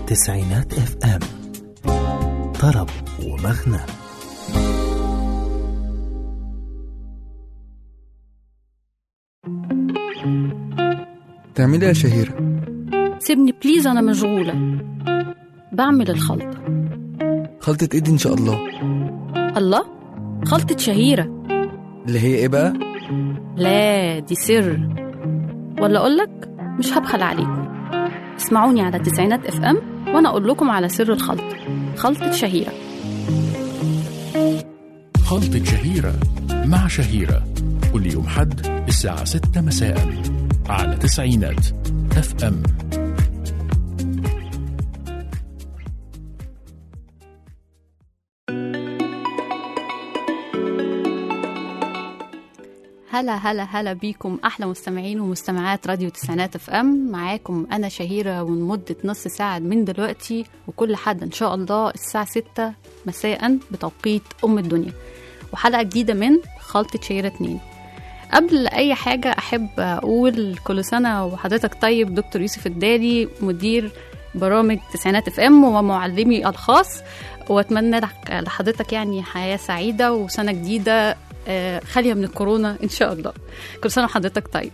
تسعينات اف ام طرب ومغنى تعملي ايه يا شهيرة؟ سيبني بليز أنا مشغولة بعمل الخلطة خلطة ايدي ان شاء الله الله خلطة شهيرة اللي هي ايه بقى؟ لا دي سر ولا أقولك مش هبخل عليكم اسمعوني على تسعينات اف ام وأنا أقول لكم على سر الخلطة خلطة شهيرة خلطة شهيرة مع شهيرة كل يوم حد الساعة 6 مساء على تسعينات اف ام هلا هلا هلا بيكم احلى مستمعين ومستمعات راديو تسعينات اف ام معاكم انا شهيره ولمده نص ساعه من دلوقتي وكل حد ان شاء الله الساعه 6 مساء بتوقيت ام الدنيا وحلقه جديده من خلطه شهيره 2 قبل اي حاجه احب اقول كل سنه وحضرتك طيب دكتور يوسف الدالي مدير برامج تسعينات اف ام ومعلمي الخاص واتمنى لك- لحضرتك يعني حياه سعيده وسنه جديده آه، خاليه من الكورونا ان شاء الله كل سنه وحضرتك طيب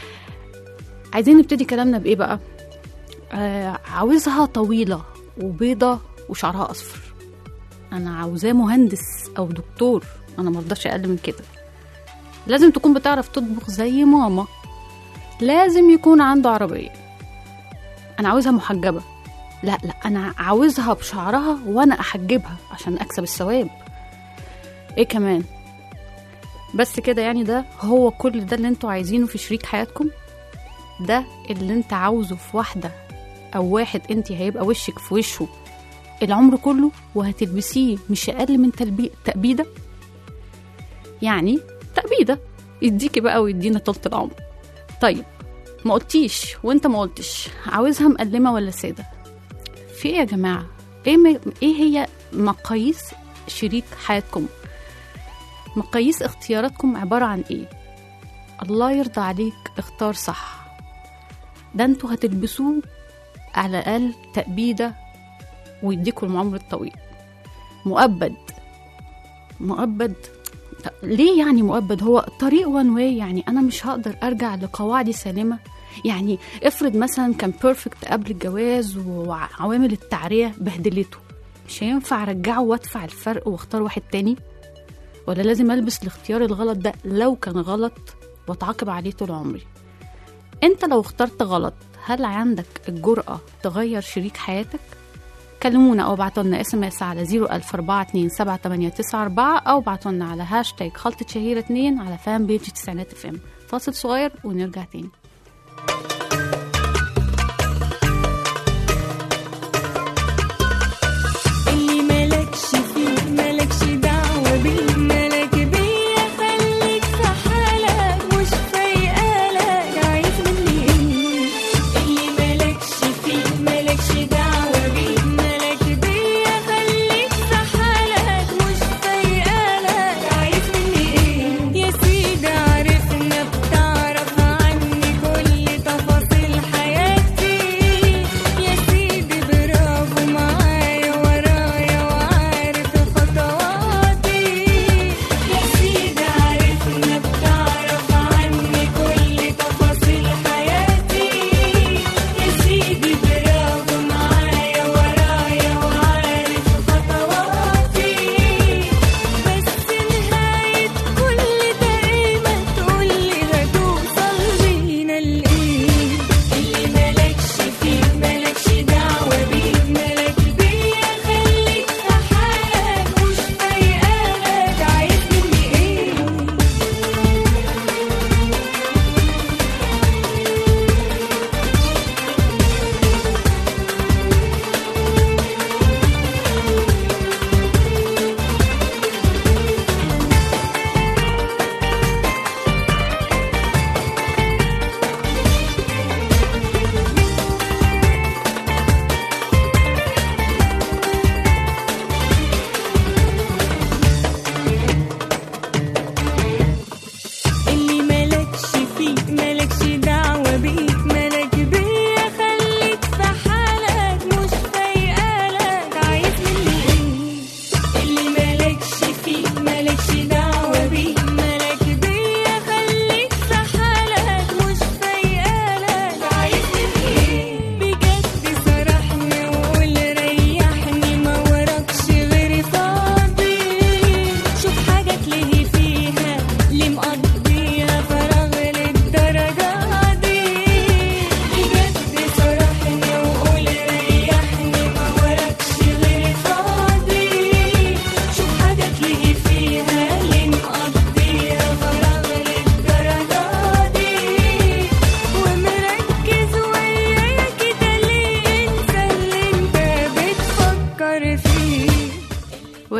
عايزين نبتدي كلامنا بايه بقى آه عاوزها طويله وبيضه وشعرها اصفر انا عاوزاه مهندس او دكتور انا مرضاش اقل من كده لازم تكون بتعرف تطبخ زي ماما لازم يكون عنده عربيه انا عاوزها محجبه لا لا انا عاوزها بشعرها وانا احجبها عشان اكسب الثواب ايه كمان بس كده يعني ده هو كل ده اللي انتوا عايزينه في شريك حياتكم ده اللي انت عاوزه في واحدة او واحد انت هيبقى وشك في وشه العمر كله وهتلبسيه مش اقل من تلبي... تأبيدة يعني تأبيدة يديكي بقى ويدينا طولة العمر طيب ما قلتيش وانت ما قلتش عاوزها مقلمة ولا سادة في ايه يا جماعة ايه, م... ايه هي مقاييس شريك حياتكم مقاييس اختياراتكم عبارة عن ايه الله يرضى عليك اختار صح ده انتوا هتلبسوه على الأقل تأبيدة ويديكوا العمر الطويل مؤبد مؤبد طب ليه يعني مؤبد هو طريق وان واي يعني انا مش هقدر ارجع لقواعدي سالمه يعني افرض مثلا كان بيرفكت قبل الجواز وعوامل التعريه بهدلته مش هينفع ارجعه وادفع الفرق واختار واحد تاني ولا لازم البس الاختيار الغلط ده لو كان غلط واتعاقب عليه طول عمري انت لو اخترت غلط هل عندك الجرأة تغير شريك حياتك؟ كلمونا او ابعتوا لنا اس ام اس على 004278994 او ابعتوا لنا على هاشتاج خلطة شهيرة 2 على فان بيج تسعينات اف ام فاصل صغير ونرجع تاني اللي مالكش فيه مالكش دعوة بيه مالك بيا خليك في حالك مش فايقالك عايز مني ايه اللي مالكش فيه مالكش دعوة بيه مالك بيا خليك في حالك مش فايقالك عايز مني ايه يا سيدي عرفنا بتعرف عني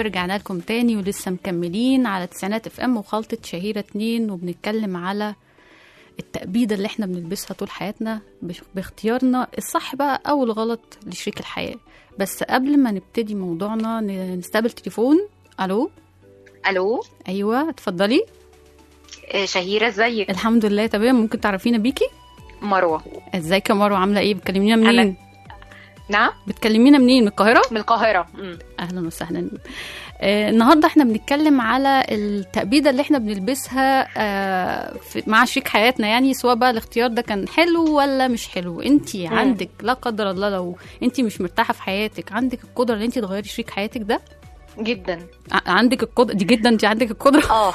ورجعنا لكم تاني ولسه مكملين على تسعينات اف ام وخلطة شهيرة اتنين وبنتكلم على التأبيدة اللي احنا بنلبسها طول حياتنا بش- باختيارنا الصح بقى أو الغلط لشريك الحياة بس قبل ما نبتدي موضوعنا ن- نستقبل تليفون ألو الو أيوة اتفضلي آه، شهيره ازيك الحمد لله تمام ممكن تعرفينا بيكي مروه ازيك يا مروة عاملة ايه بتكلمينا منين نعم بتكلمينا منين من القاهرة من القاهره مم. اهلا وسهلا آه النهارده احنا بنتكلم على التأبيدة اللي احنا بنلبسها آه في مع شريك حياتنا يعني سواء بقى الاختيار ده كان حلو ولا مش حلو انت عندك لا قدر الله لو انت مش مرتاحه في حياتك عندك القدره ان انت تغيري شريك حياتك ده جدا ع- عندك القدره دي جدا انت عندك القدره اه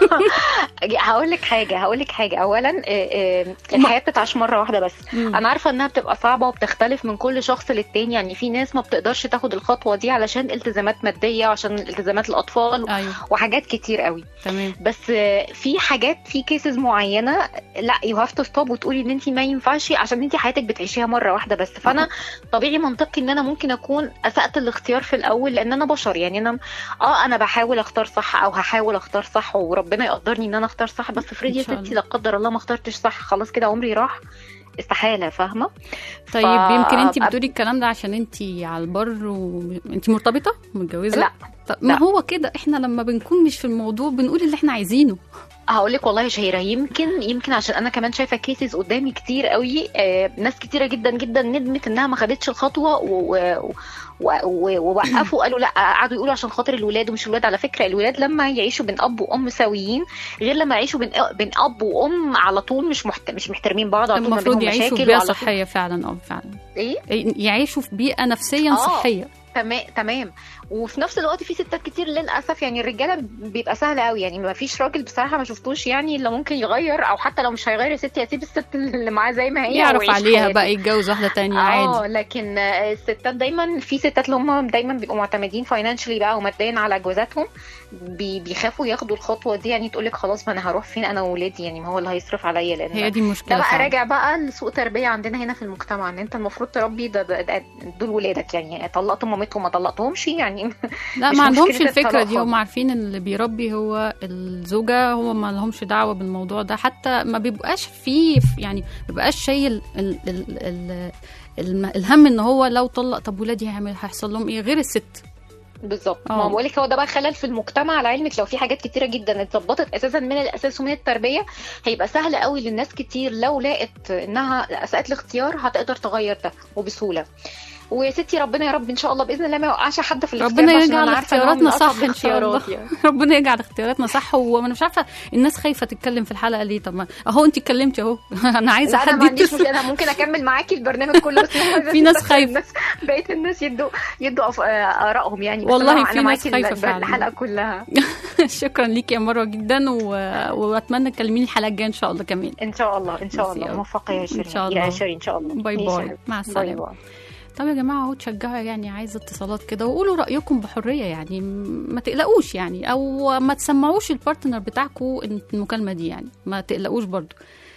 هقول لك حاجه هقول لك حاجه اولا آه، آه، الحياه بتتعاش مره واحده بس مم. انا عارفه انها بتبقى صعبه وبتختلف من كل شخص للتاني يعني في ناس ما بتقدرش تاخد الخطوه دي علشان التزامات ماديه وعشان التزامات الاطفال ايوه وحاجات كتير قوي تمام بس آه، في حاجات في كيسز معينه لا يو هاف تو ستوب وتقولي ان انت ما ينفعش عشان انت حياتك بتعيشيها مره واحده بس فانا طبيعي منطقي ان انا ممكن اكون اسات الاختيار في الاول لان انا بشر يعني انا اه انا بحاول اختار صح او هحاول اختار صح وربنا يقدرني ان انا اختار صح بس افرضي يا إن شاء ستي لا قدر الله ما اخترتش صح خلاص كده عمري راح استحاله فاهمه طيب ف- يمكن انت أبقى- بتقولي الكلام ده عشان انت على البر وانت مرتبطه متجوزه لا طب ما لا. هو كده احنا لما بنكون مش في الموضوع بنقول اللي احنا عايزينه هقول لك والله يا شهيره يمكن يمكن عشان انا كمان شايفه كيسز قدامي كتير قوي آه ناس كتيره جدا جدا ندمت انها ما خدتش الخطوه و- و- و- و- ووقفوا قالوا لا قعدوا يقولوا عشان خاطر الولاد ومش الولاد على فكره الولاد لما يعيشوا بين اب وام سويين غير لما يعيشوا بين بين اب وام على طول مش محت... مش محترمين بعض على طول ما المفروض بينهم يعيشوا في مشاكل بيئه وعلى طول صحيه فعلا اه فعلا ايه يعيشوا في بيئه نفسيا آه. صحيه تمام تمام وفي نفس الوقت في ستات كتير للاسف يعني الرجاله بيبقى سهل قوي يعني ما فيش راجل بصراحه ما شفتوش يعني اللي ممكن يغير او حتى لو مش هيغير يا ستي هسيب الست اللي معاه زي ما هي يعرف ويعيش عليها حياته. بقى يتجوز واحده تانية عادي اه لكن آه، الستات دايما في ستات اللي هم دايما بيبقوا معتمدين فاينانشلي بقى وماديا على جوازاتهم بي بيخافوا ياخدوا الخطوه دي يعني تقول لك خلاص ما انا هروح فين انا وولادي يعني ما هو اللي هيصرف عليا لان هي دي ده المشكله بقى فعلا. راجع بقى لسوء تربيه عندنا هنا في المجتمع ان انت المفروض تربي ده, ده, ده دول ولادك يعني طلقت مامتهم ما طلقتهمش يعني لا مش ما عندهمش مشكلة الفكره الطلاق دي هم خالص. عارفين ان اللي بيربي هو الزوجه هو ما لهمش دعوه بالموضوع ده حتى ما بيبقاش فيه يعني ما بيبقاش شايل ال ال ال الم- الهم ان هو لو طلق طب ولادي هيعمل هيحصل لهم ايه غير الست بالظبط آه. ما بقول لك هو ده بقى خلل في المجتمع لعلمك لو في حاجات كتيره جدا اتظبطت اساسا من الاساس ومن التربيه هيبقى سهل قوي للناس كتير لو لقت انها اساءت الاختيار هتقدر تغير ده وبسهوله ويا ستي ربنا يا رب ان شاء الله باذن الله ما يوقعش حد في الاختيار ربنا ده، عشان يرجع أنا عارفة إن هو من لاختياراتنا أصعب صح ان شاء الله الاختيارات يعني. ربنا يجعل اختياراتنا صح وانا مش عارفه الناس خايفه تتكلم في الحلقه ليه طب ما اهو انت اتكلمتي اهو انا عايزه لا انا حد ما عنديش يتصل. مشكله انا ممكن اكمل معاكي البرنامج كله بس في ناس بس خايفة. الناس بقيت الناس يدوا يدوا أف- آه، ارائهم يعني بس والله أنا- في أنا ناس معاكي خايفة ال- فعلا. الحلقه كلها شكرا ليكي يا مروه جدا و... واتمنى تكلميني الحلقه الجايه ان شاء الله كمان ان شاء الله ان شاء ميرسي الله أوي. موفقه يا شيرين إن شاء الله. يا شيرين ان شاء الله باي ماشي باي. يا حبيبتي. مع باي السلامة. باي. طب يا جماعه اهو تشجعوا يعني عايزه اتصالات كده وقولوا رايكم بحريه يعني م- ما تقلقوش يعني او ما تسمعوش البارتنر بتاعكم المكالمه دي يعني ما تقلقوش برضو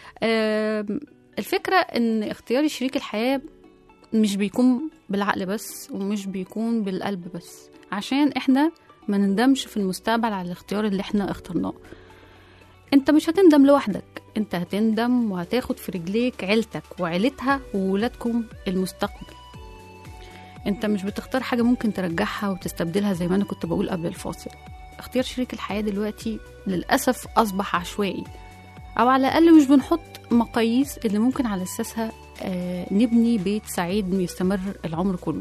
آم، الفكره ان اختيار شريك الحياه مش بيكون بالعقل بس ومش بيكون بالقلب بس عشان احنا ما نندمش في المستقبل على الاختيار اللي احنا اخترناه انت مش هتندم لوحدك انت هتندم وهتاخد في رجليك عيلتك وعيلتها وولادكم المستقبل انت مش بتختار حاجة ممكن ترجعها وتستبدلها زي ما انا كنت بقول قبل الفاصل اختيار شريك الحياة دلوقتي للأسف أصبح عشوائي أو على الأقل مش بنحط مقاييس اللي ممكن على أساسها آه نبني بيت سعيد يستمر العمر كله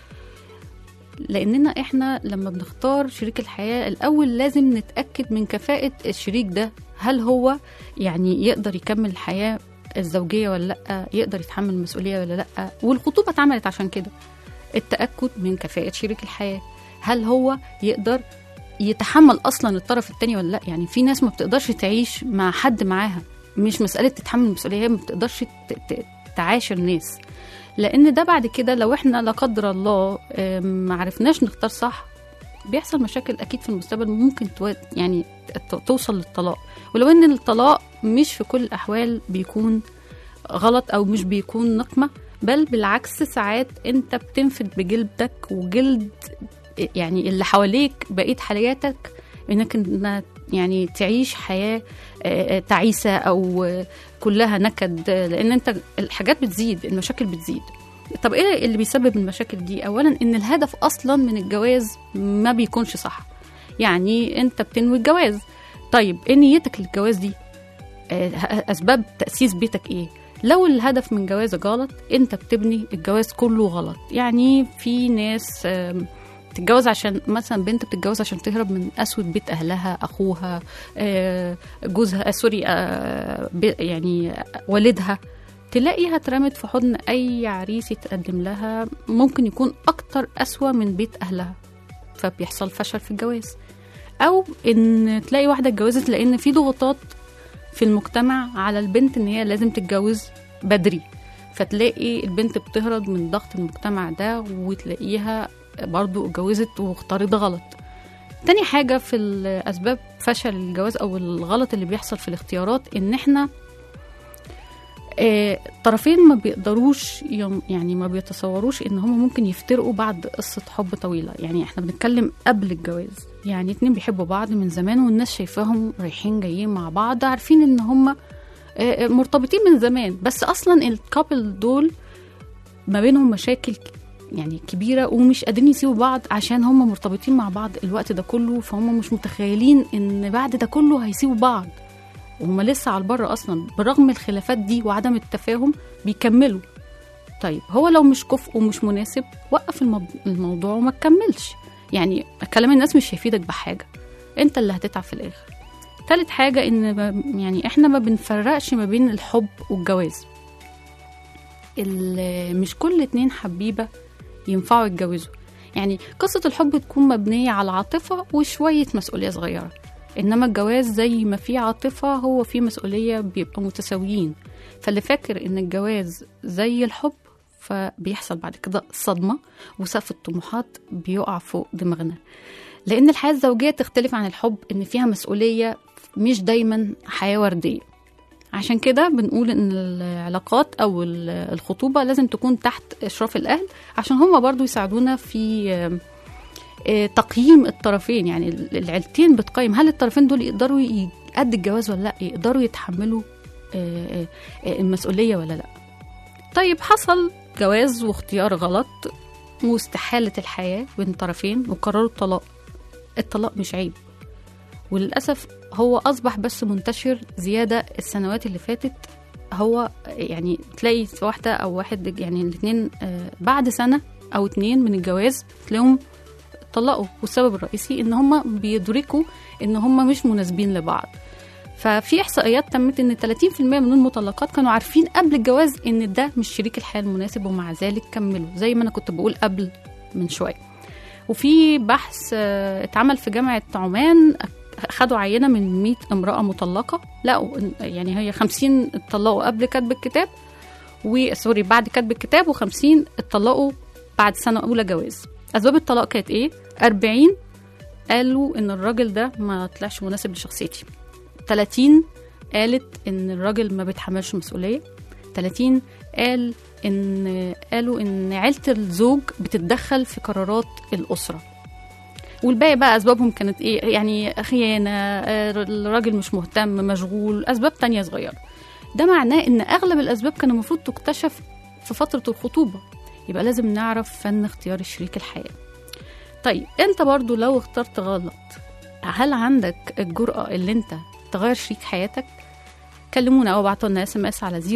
لأننا إحنا لما بنختار شريك الحياة الأول لازم نتأكد من كفاءة الشريك ده هل هو يعني يقدر يكمل الحياة الزوجية ولا لأ يقدر يتحمل المسؤولية ولا لأ والخطوبة اتعملت عشان كده التأكد من كفاءة شريك الحياة هل هو يقدر يتحمل أصلا الطرف التاني ولا لأ يعني في ناس ما بتقدرش تعيش مع حد معاها مش مسألة تتحمل المسؤولية هي ما بتقدرش ت- ت- تعاشر ناس لأن ده بعد كده لو احنا لا قدر الله آم، ما عرفناش نختار صح بيحصل مشاكل أكيد في المستقبل ممكن تو- يعني ت- توصل للطلاق ولو ان الطلاق مش في كل الأحوال بيكون غلط أو مش بيكون نقمة بل بالعكس ساعات انت بتنفد بجلدك وجلد يعني اللي حواليك بقيه حياتك انك إنها يعني تعيش حياه آه، آه، تعيسه او آه، كلها نكد آه، لان انت الحاجات بتزيد المشاكل بتزيد طب ايه اللي بيسبب المشاكل دي اولا ان الهدف اصلا من الجواز ما بيكونش صح يعني انت بتنوي الجواز طيب ايه نيتك للجواز دي آه، اسباب تاسيس بيتك ايه لو الهدف من جوازك غلط انت بتبني الجواز كله غلط يعني في ناس آم، تتجوز عشان مثلا بنت بتتجوز عشان تهرب من اسود بيت اهلها اخوها آه، جوزها آه، سوري آه، بي- يعني والدها تلاقيها اترمت في حضن اي عريس يتقدم لها ممكن يكون اكتر اسوأ من بيت اهلها فبيحصل فشل في الجواز او ان تلاقي واحده اتجوزت لان في ضغوطات في المجتمع على البنت ان هي لازم تتجوز بدري فتلاقي البنت بتهرب من ضغط المجتمع ده وتلاقيها برضو اتجوزت واختارت غلط تاني حاجة في الأسباب فشل الجواز أو الغلط اللي بيحصل في الاختيارات إن إحنا آه، الطرفين ما بيقدروش يم- يعني ما بيتصوروش ان هم ممكن يفترقوا بعد قصة حب طويلة يعني احنا بنتكلم قبل الجواز يعني اتنين بيحبوا بعض من زمان والناس شايفاهم رايحين جايين مع بعض عارفين ان هم آه، آه، مرتبطين من زمان بس اصلا الكابل دول ما بينهم مشاكل ك- يعني كبيرة ومش قادرين يسيبوا بعض عشان هم مرتبطين مع بعض الوقت ده كله فهم مش متخيلين ان بعد ده كله هيسيبوا بعض وهم لسه على البر اصلا برغم الخلافات دي وعدم التفاهم بيكملوا طيب هو لو مش كفء ومش مناسب وقف المب- الموضوع وما تكملش يعني كلام الناس مش هيفيدك بحاجه انت اللي هتتعب في الاخر تالت حاجه ان ما- يعني احنا ما بنفرقش ما بين الحب والجواز ال- مش كل اتنين حبيبه ينفعوا يتجوزوا يعني قصة الحب تكون مبنية على عاطفة وشوية مسؤولية صغيرة إنما الجواز زي ما فيه عاطفة هو فيه مسؤولية بيبقوا متساويين فاللي فاكر إن الجواز زي الحب فبيحصل بعد كده صدمة وسقف الطموحات بيقع فوق دماغنا لأن الحياة الزوجية تختلف عن الحب إن فيها مسؤولية مش دايما حياة وردية عشان كده بنقول ان العلاقات او ال- الخطوبه لازم تكون تحت اشراف الاهل عشان هما برضو يساعدونا في آم، آه، تقييم الطرفين يعني ال- العيلتين بتقيم هل الطرفين دول يقدروا ي- قد الجواز ولا لا يقدروا يتحملوا آه، آه، آه، المسؤوليه ولا لا طيب حصل جواز واختيار غلط واستحاله الحياه بين طرفين وقرروا الطلاق الطلاق مش عيب وللأسف هو أصبح بس منتشر زيادة السنوات اللي فاتت هو يعني تلاقي في واحدة أو واحد يعني الاتنين آه، بعد سنة أو اتنين من الجواز تلاقيهم طلقوا والسبب الرئيسي إن هما بيدركوا إن هما مش مناسبين لبعض ففي إحصائيات تمت إن 30% من المطلقات كانوا عارفين قبل الجواز إن ده مش شريك الحياة المناسب ومع ذلك كملوا زي ما أنا كنت بقول قبل من شوية وفي بحث آه، اتعمل في جامعة عمان خدوا عينة من 100 امرأة مطلقة لقوا إن- يعني هي 50 اتطلقوا قبل كتب الكتاب وسوري بعد كتب الكتاب و50 اتطلقوا بعد سنة أولى جواز أسباب الطلاق كانت إيه؟ 40 قالوا إن الراجل ده ما طلعش مناسب لشخصيتي 30 قالت إن الراجل ما بيتحملش مسؤولية 30 قال إن قالوا إن عيلة الزوج بتتدخل في قرارات الأسرة والباقي بقى اسبابهم كانت ايه يعني خيانه آه، الراجل مش مهتم مشغول اسباب تانية صغيره ده معناه ان اغلب الاسباب كان المفروض تكتشف في فتره الخطوبه يبقى لازم نعرف فن اختيار شريك الحياه طيب انت برضو لو اخترت غلط هل عندك الجرأة اللي انت تغير شريك حياتك كلمونا او ابعتوا لنا اس ام اس على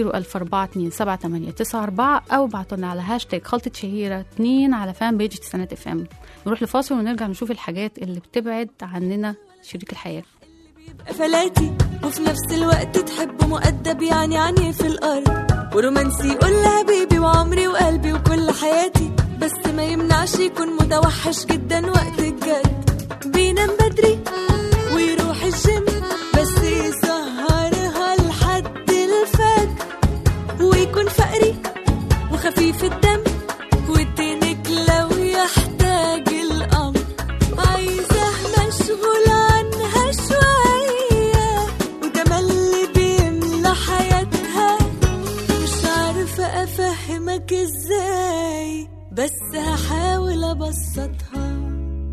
004278894 او ابعتوا لنا على هاشتاج خلطة شهيرة 2 على فان بيج سنة اف ام نروح لفاصل ونرجع نشوف الحاجات اللي بتبعد عننا شريك الحياة فلاتي وفي نفس الوقت تحبه مؤدب يعني عنيف في الأرض ورومانسي يقول لها بيبي وعمري وقلبي وكل حياتي بس ما يمنعش يكون متوحش جدا وقت الجد بينام بدري ويروح الجيم بس يسهرها لحد الفجر ويكون فقري وخفيف الدم وتنك لو يحتاج الأمر عايزة مشغول عنها شوية وده اللي بيملى حياتها مش عارفة أفهمك ازاي بس هحاول أبسطها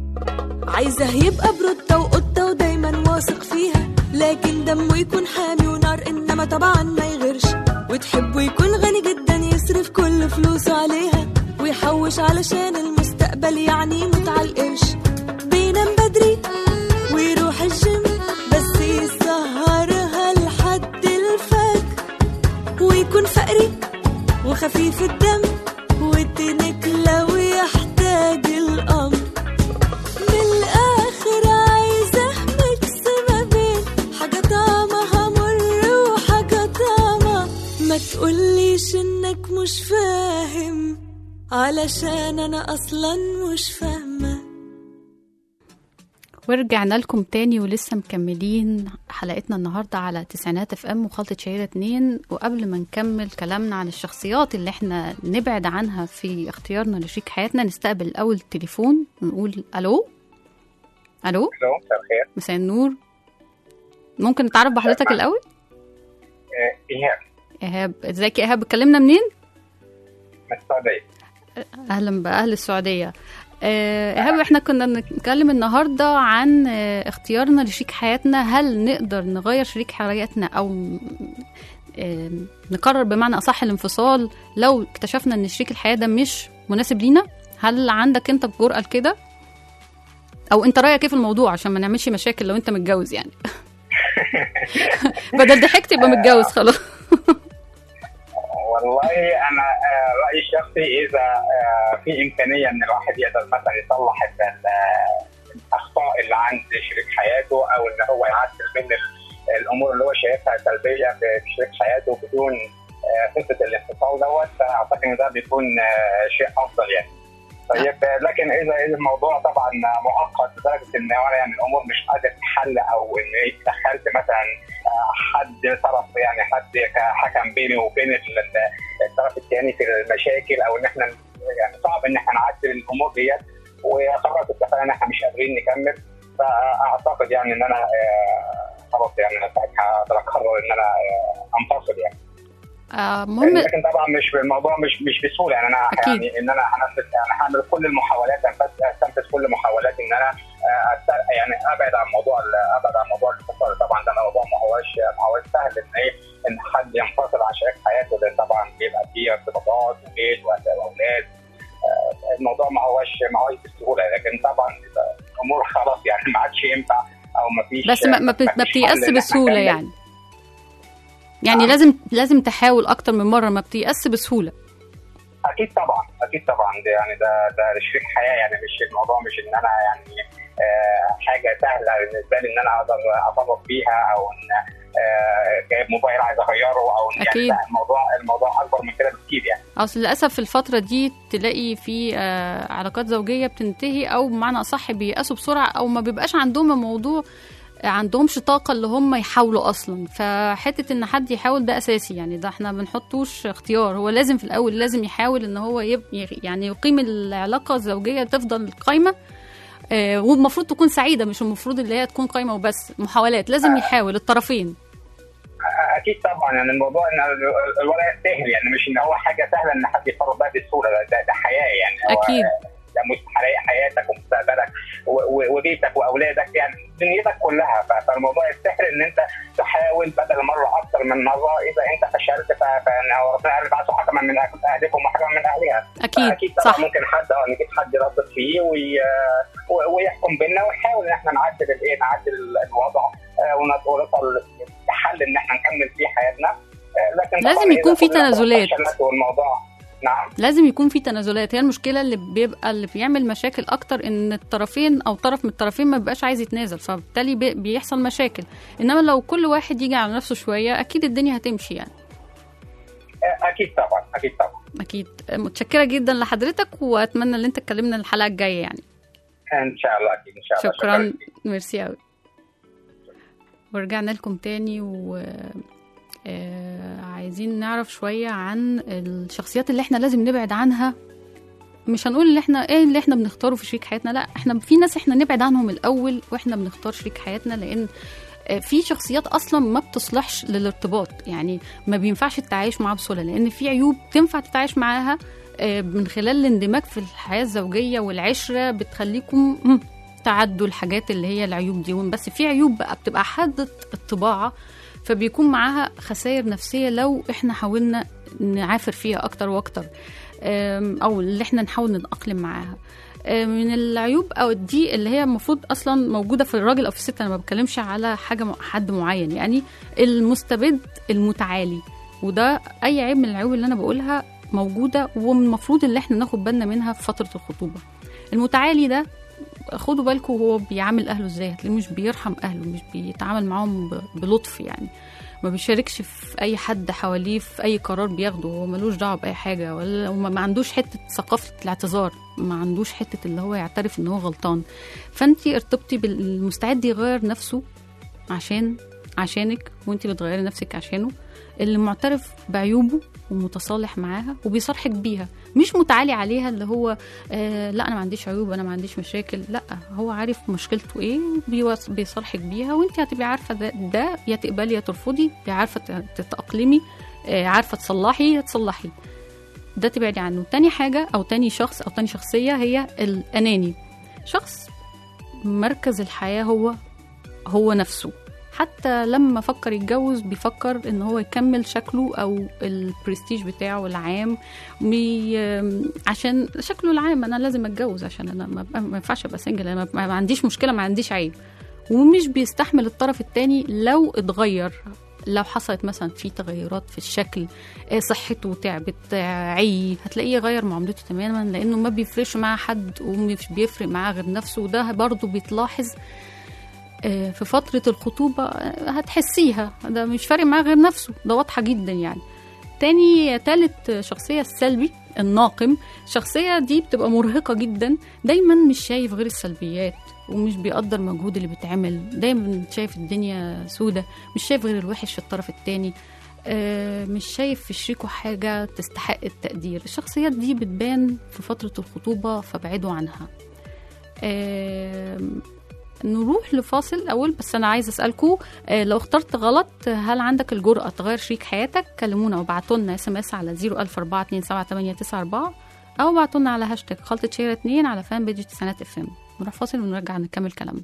عايزه يبقى برده وقطه ودايما واثق فيها لكن دمه يكون حامي ونار انما طبعا ما يغيرش وتحبه يكون غني جدا يصرف كل فلوسه عليها ويحوش علشان المستقبل يعني يموت على القرش بينام بدري ويروح الجيم بس يسهرها لحد الفجر ويكون فقري وخفيف الدم وتنك لو يحتاج الأمر من الآخر عايزة ميكس ما بين حاجة طعمها مر وحاجة طعمة ما تقوليش إنك مش فاهم علشان أنا أصلا مش فاهمة ورجعنا لكم تاني ولسه مكملين حلقتنا النهارده على تسعينات اف ام وخلطة شهيرة اتنين وقبل ما نكمل كلامنا عن الشخصيات اللي احنا نبعد عنها في اختيارنا لشريك حياتنا نستقبل الاول التليفون ونقول الو الو الو مساء الخير مساء النور ممكن نتعرف بحضرتك الاول آه، ايهاب ايهاب ازيك يا ايهاب اتكلمنا منين من السعوديه اهلا باهل السعوديه آه، ايهاب احنا كنا بنتكلم النهارده عن آه، اختيارنا لشريك حياتنا هل نقدر نغير شريك حياتنا او آه، نقرر بمعنى اصح الانفصال لو اكتشفنا ان شريك الحياه ده مش مناسب لينا هل عندك انت الجرأه لكده او انت رايك ايه في الموضوع عشان ما نعملش مشاكل لو انت متجوز يعني بدل ضحكت يبقى متجوز خلاص والله انا آه، رايي الشخصي اذا آه، في امكانيه ان الواحد يقدر مثلا يصلح ال- ال- الاخطاء اللي عند شريك حياته او ان هو يعدل من ال- الامور اللي هو شايفها سلبيه في شريك حياته بدون آه، قصه الانفصال دوت فاعتقد ان ده بيكون آه، شيء افضل يعني. طيب آه، لكن اذا إذا الموضوع طبعا معقد لدرجه ان هو يعني الامور مش قادر تتحل او ان دخلت مثلا آه، حد طرف يعني حد كحكم بيني وبين ال- ال- الطرف الثاني في المشاكل او ان احنا يعني صعب ان احنا نعدل الامور ديت وخلاص اتفقنا ان احنا مش قادرين نكمل فاعتقد يعني ان انا آه، خلاص يعني انا ساعتها اقدر اقرر ان انا آه، انفصل يعني آه، مهم لكن طبعا مش الموضوع مش مش بسهوله يعني انا أكيد. يعني ان انا هنفذ يعني هعمل كل المحاولات أنفذ- استنفذ كل محاولاتي ان انا آه، أست- يعني ابعد عن موضوع ال- ابعد عن موضوع الانفصال طبعا ده موضوع ما هوش ما هوش سهل ان ايه ان حد ينفصل عن شريك حياته لان طبعا بيبقى فيه ارتباطات وبيت واولاد آه، الموضوع ما هوش ما هوش بالسهوله لكن طبعا إذا الامور خلاص يعني ما عادش ينفع او ما فيش بس ما, ما, بت- ما فيش حل بتيأس إن إحنا بسهولة نكمل. يعني يعني لازم لازم تحاول اكتر من مره ما بتيأس بسهوله اكيد طبعا اكيد طبعا ده يعني ده ده شريك حياه يعني مش الموضوع مش ان انا يعني آه حاجه سهله بالنسبه لي ان انا اقدر اتصرف فيها او ان آه جايب موبايل عايز اغيره او إن أكيد. يعني لا، الموضوع الموضوع اكبر من كده بكتير يعني اصل للاسف في الفتره دي تلاقي في آه، علاقات زوجيه بتنتهي او بمعنى اصح بييأسوا بسرعه او ما بيبقاش عندهم الموضوع عندهمش طاقة اللي هم يحاولوا أصلا فحتة إن حد يحاول ده أساسي يعني ده احنا بنحطوش اختيار هو لازم في الأول لازم يحاول إن هو يب يعني يقيم العلاقة الزوجية تفضل قايمة آه، والمفروض تكون سعيدة مش المفروض اللي هي تكون قايمة وبس محاولات لازم يحاول الطرفين اكيد طبعا يعني الموضوع ان ال- الوضع يستاهل يعني مش ان هو حاجه سهله ان حد يتصرف بها بسهوله ده, ده, ده حياه يعني هو أكيد. ده مستحيل حياتك ومستقبلك و- و- وبيتك واولادك يعني دنيتك كلها ف- فالموضوع يستاهل ان انت تحاول بدل مره اكثر من مره اذا انت فشلت ف- فان هو ربنا قال بعثوا حكما من أهل- اهلكم وحكما من اهلها أكيد اكيد طبعا صح ممكن حد اه نجيب حد يربط فيه وي... و- ويحكم بينا ونحاول ان احنا نعدل الايه نعدل الوضع آه، ونت- ونوصل لحل ان احنا نكمل فيه حياتنا آه، لكن لازم طبعاً يكون إذا في كل واحد تنازلات. فشلت والموضوع نعم لازم يكون في تنازلات هي المشكله اللي بيبقى اللي بيعمل مشاكل اكتر ان الطرفين او طرف من الطرفين ما بيبقاش عايز يتنازل فبالتالي بي- بيحصل مشاكل انما لو كل واحد يجي على نفسه شويه اكيد الدنيا هتمشي يعني آه، اكيد طبعا اكيد طبعا اكيد متشكره جدا لحضرتك واتمنى ان انت تكلمنا الحلقه الجايه يعني ان شاء الله اكيد ان شاء الله شكرا ميرسي قوي ورجعنا لكم تاني و آه، عايزين نعرف شوية عن الشخصيات اللي احنا لازم نبعد عنها مش هنقول اللي احنا ايه اللي احنا بنختاره في شريك حياتنا لا احنا في ناس احنا نبعد عنهم الاول واحنا بنختار شريك حياتنا لان آه، في شخصيات اصلا ما بتصلحش للارتباط يعني ما بينفعش التعايش معاها بسهوله لان في عيوب تنفع تتعايش معاها آه، من خلال الاندماج في الحياه الزوجيه والعشره بتخليكم مم، تعدوا الحاجات اللي هي العيوب دي بس في عيوب بقى بتبقى حادة الطباعة فبيكون معاها خسائر نفسية لو احنا حاولنا نعافر فيها أكتر وأكتر أم، أو اللي احنا نحاول نتأقلم معاها أم، من العيوب أو دي اللي هي المفروض أصلا موجودة في الراجل أو في الست أنا ما بتكلمش على حاجة م- حد معين يعني المستبد المتعالي وده أي عيب من العيوب اللي أنا بقولها موجودة والمفروض اللي احنا ناخد بالنا منها في فترة الخطوبة المتعالي ده خدوا بالكم هو بيعامل اهله ازاي هتلاقيه مش بيرحم اهله مش بيتعامل معاهم ب- بلطف يعني ما بيشاركش في اي حد حواليه في اي قرار بياخده هو ملوش دعوه باي حاجه ولا وما ما عندوش حته ثقافه الاعتذار ما عندوش حته اللي هو يعترف ان هو غلطان فانت ارتبطي بالمستعد يغير نفسه عشان عشانك وانت بتغيري نفسك عشانه اللي معترف بعيوبه ومتصالح معاها وبيصارحك بيها مش متعالي عليها اللي هو آه لا انا ما عنديش عيوب انا ما عنديش مشاكل لا هو عارف مشكلته ايه بيوص- بيصارحك بيها وانت هتبقي عارفه ده, ده يا تقبلي يا ترفضي عارفه ت- تتاقلمي آه عارفه تصلحي يا تصلحي ده تبعدي عنه تاني حاجه او تاني شخص او تاني شخصيه هي الاناني شخص مركز الحياه هو هو نفسه حتى لما فكر يتجوز بيفكر ان هو يكمل شكله او البرستيج بتاعه العام مي... عشان شكله العام انا لازم اتجوز عشان انا ما, ما ينفعش ابقى سنجل انا ما ما عنديش مشكله ما عنديش عيب ومش بيستحمل الطرف التاني لو اتغير لو حصلت مثلا في تغيرات في الشكل آه، صحته تعبت آه، عي هتلاقيه يغير معاملته تماما لانه ما بيفرقش مع حد ومش بيفرق معاه غير نفسه وده برضه بيتلاحظ آه، في فترة الخطوبة آه، هتحسيها ده مش فارق معاه غير نفسه ده واضحة جدا يعني تاني تالت شخصية السلبي الناقم الشخصية دي بتبقى مرهقة جدا دايما مش شايف غير السلبيات ومش بيقدر المجهود اللي بيتعمل دايما شايف الدنيا سودة مش شايف غير الوحش في الطرف التاني آه، مش شايف في شريكه حاجة تستحق التقدير الشخصيات دي بتبان في فترة الخطوبة فابعدوا عنها آم، نروح لفاصل الاول بس انا عايزه اسالكم آه، لو اخترت غلط هل عندك الجرأه تغير شريك حياتك كلمونا وابعتوا لنا اس ام اس على 004278994 او ابعتوا لنا على هاشتاج خلطه شيره 2 على فان بيج تسعينات اف ام نروح فاصل ونرجع نكمل كلامنا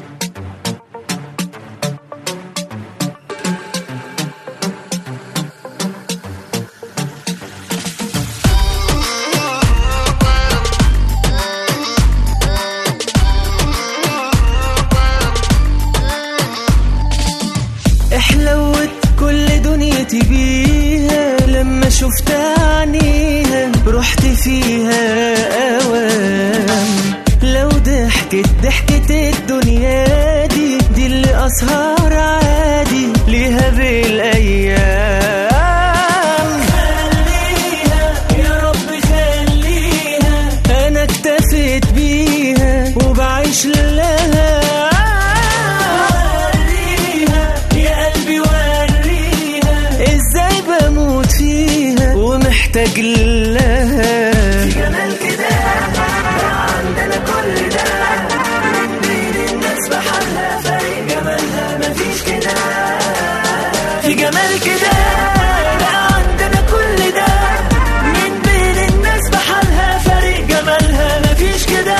احلوت كل دنيتي بيها لما شفت عينيها رحت فيها اوام لو ضحكت ضحكة الدنيا دي دي اللي اسهر عادي ليها بالايام خليها يا رب خليها انا اكتفيت بيها وبعيش لها وريها يا قلبي وريها ازاي بموت فيها ومحتاج لها في جمال كده عندنا كل ده من بين الناس بحالها فرق جمالها مفيش كده في جمال كده عندنا كل ده من بين الناس بحالها فرق جمالها مفيش كده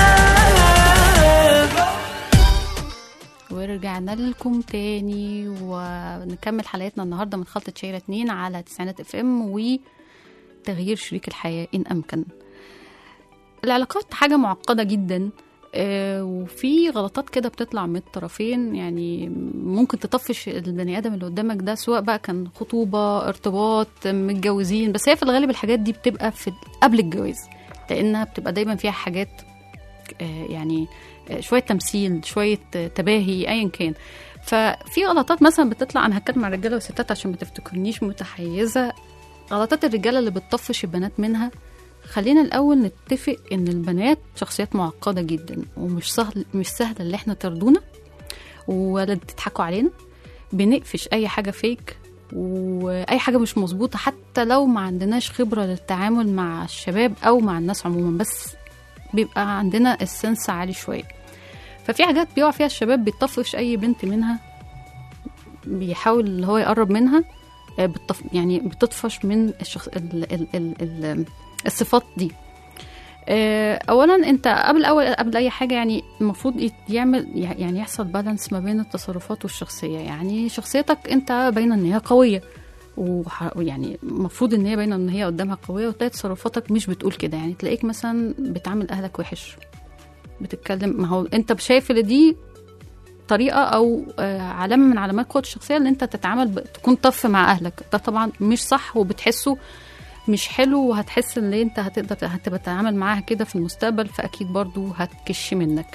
ورجعنا لكم تاني ونكمل حلقتنا النهارده من خلطة شيرة 2 على تسعينات اف ام وتغيير شريك الحياة إن أمكن العلاقات حاجة معقدة جدا آه، وفي غلطات كده بتطلع من الطرفين يعني ممكن تطفش البني ادم اللي قدامك ده سواء بقى كان خطوبه ارتباط متجوزين بس هي في الغالب الحاجات دي بتبقى في قبل الجواز لانها بتبقى دايما فيها حاجات آه، يعني آه، شويه تمثيل شويه آه، تباهي ايا كان ففي غلطات مثلا بتطلع انا هتكلم عن الرجاله والستات عشان ما تفتكرنيش متحيزه غلطات الرجاله اللي بتطفش البنات منها خلينا الاول نتفق ان البنات شخصيات معقده جدا ومش سهل مش سهل اللي احنا ترضونا ولا تضحكوا علينا بنقفش اي حاجه فيك واي حاجه مش مظبوطه حتى لو ما عندناش خبره للتعامل مع الشباب او مع الناس عموما بس بيبقى عندنا السنس عالي شويه ففي حاجات بيقع فيها الشباب بيطفش اي بنت منها بيحاول اللي هو يقرب منها آه، بتطف يعني بتطفش من الشخص ال ال ال ال الصفات دي آه، اولا انت قبل اول قبل اي حاجه يعني المفروض يت- يعمل يعني يحصل بالانس ما بين التصرفات والشخصيه يعني شخصيتك انت باينه ان هي قويه وح- ويعني المفروض ان هي باينه ان هي قدامها قويه وتلاقي تصرفاتك مش بتقول كده يعني تلاقيك مثلا بتعامل اهلك وحش بتتكلم ما هو انت شايف ان دي طريقه او آه، علامه من علامات قوه الشخصيه ان انت تتعامل ب... تكون طف مع اهلك ده طبعا مش صح وبتحسه مش حلو وهتحس ان انت هتقدر هتبقى تتعامل معاها كده في المستقبل فاكيد برضو هتكش منك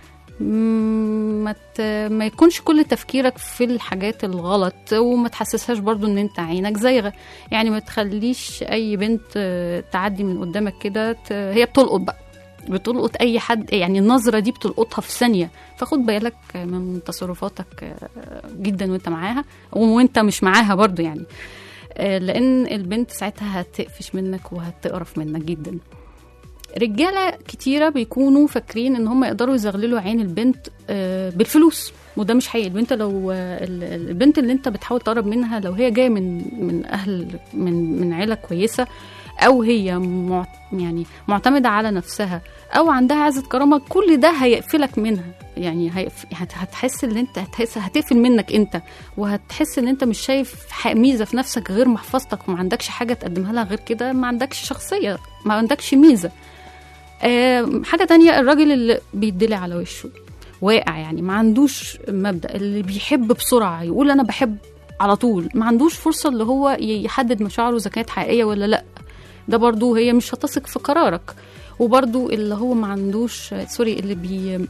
مم، ما ت... ما يكونش كل تفكيرك في الحاجات الغلط وما تحسسهاش برضو ان انت عينك زايغه يعني ما تخليش اي بنت آه، تعدي من قدامك كده ت... هي بتلقط بقى بتلقط اي حد يعني النظره دي بتلقطها في ثانيه فخد بالك من تصرفاتك آه، جدا وانت معاها وانت مش معاها برضو يعني آه، لان البنت ساعتها هتقفش منك وهتقرف منك جدا رجاله كتيره بيكونوا فاكرين ان هم يقدروا يزغللوا عين البنت آه، بالفلوس وده مش حقيقي البنت لو آه، ال- ال- البنت اللي انت بتحاول تقرب منها لو هي جايه من من اهل من من عيله كويسه او هي مع يعني معتمده على نفسها او عندها عزه كرامه كل ده هيقفلك منها يعني هيقف- هت- هتحس ان انت هتحس هتقفل منك انت وهتحس ان انت مش شايف ح- ميزه في نفسك غير محفظتك وما عندكش حاجه تقدمها لها غير كده ما عندكش شخصيه ما عندكش ميزه آه، حاجه تانية الراجل اللي بيدلع على وشه واقع يعني ما عندوش مبدا اللي بيحب بسرعه يقول انا بحب على طول ما عندوش فرصه اللي هو ي- يحدد مشاعره اذا كانت حقيقيه ولا لا ده برضو هي مش هتثق في قرارك وبرضو اللي هو ما عندوش سوري اللي بي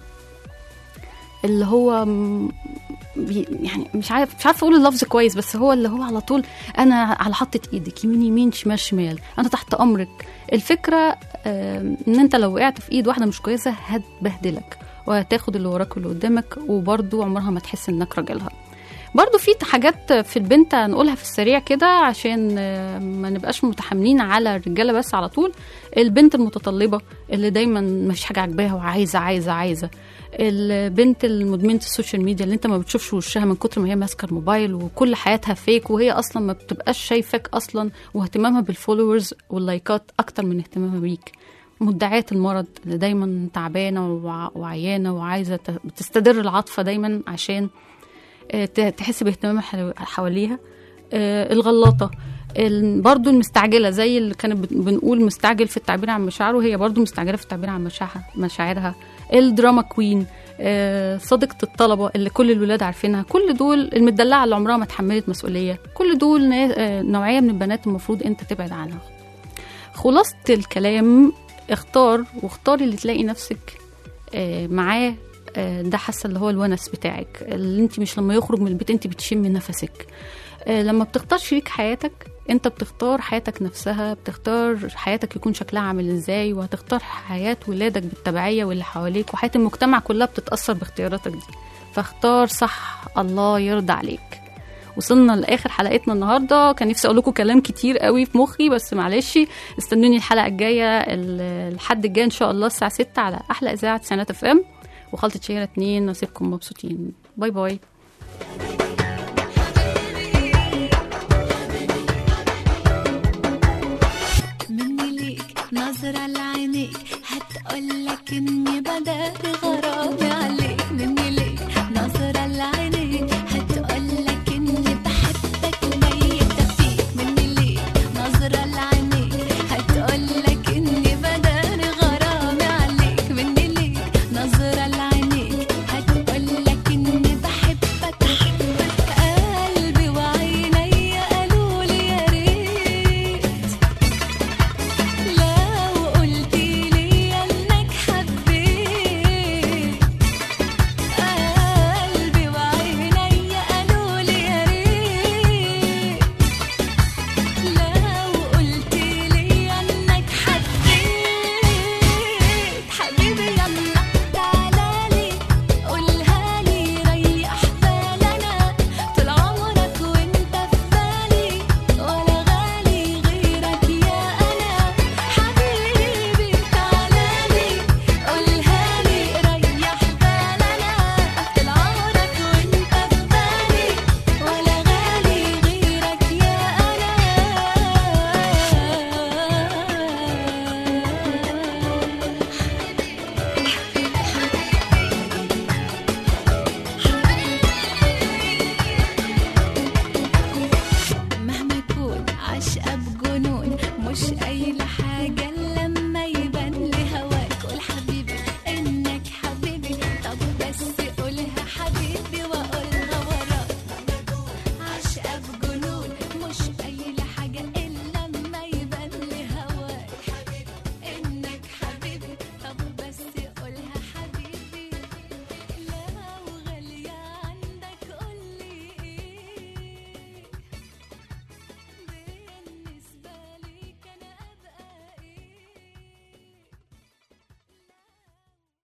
اللي هو م- بي يعني مش عارف مش عارفه اقول اللفظ كويس بس هو اللي هو على طول انا على حطة ايدك يمين يمين شمال شمال انا تحت امرك الفكره آم، ان انت لو وقعت في ايد واحده مش كويسه هتبهدلك وهتاخد اللي وراك واللي قدامك وبرضو عمرها ما تحس انك راجلها برضو في حاجات في البنت هنقولها في السريع كده عشان آه، ما نبقاش متحاملين على الرجاله بس على طول البنت المتطلبه اللي دايما مفيش حاجه عاجباها وعايزه عايزه عايزه البنت المدمنه السوشيال ميديا اللي انت ما بتشوفش وشها من كتر ما هي ماسكه الموبايل وكل حياتها فيك وهي اصلا ما بتبقاش شايفاك اصلا واهتمامها بالفولورز واللايكات اكتر من اهتمامها بيك مدعية المرض اللي دايما تعبانة وع- وعيانة وعايزة ت- بتستدر العاطفة دايما عشان آه، ت- تحس باهتمام حلو- حواليها آه، الغلاطة ال- برضو المستعجلة زي اللي كانت بن- بنقول مستعجل في التعبير عن مشاعره هي برضو مستعجلة في التعبير عن مشاعرها مشاعرها الدراما كوين آه، صديقة الطلبة اللي كل الولاد عارفينها كل دول المدلعة اللي عمرها ما اتحملت مسؤولية كل دول نا- آه، نوعية من البنات المفروض انت تبعد عنها خلاصة الكلام اختار واختاري اللي تلاقي نفسك آه، معاه آه، ده حاسه اللي هو الونس بتاعك اللي انت مش لما يخرج من البيت انت بتشمي نفسك آه، لما بتختار شريك حياتك انت بتختار حياتك نفسها بتختار حياتك يكون شكلها عامل ازاي وهتختار حياة ولادك بالتبعية واللي حواليك وحياة المجتمع كلها بتتأثر باختياراتك دي فاختار صح الله يرضى عليك وصلنا لاخر حلقتنا النهارده كان نفسي اقول لكم كلام كتير قوي في مخي بس معلش استنوني الحلقه الجايه ال- الحد الجاي ان شاء الله الساعه 6 على احلى اذاعه سنه اف ام وخلطه شهيره اتنين نسيبكم مبسوطين باي باي مني ليك نظرة لعينيك هتقولك اني بدأت غرامي عليك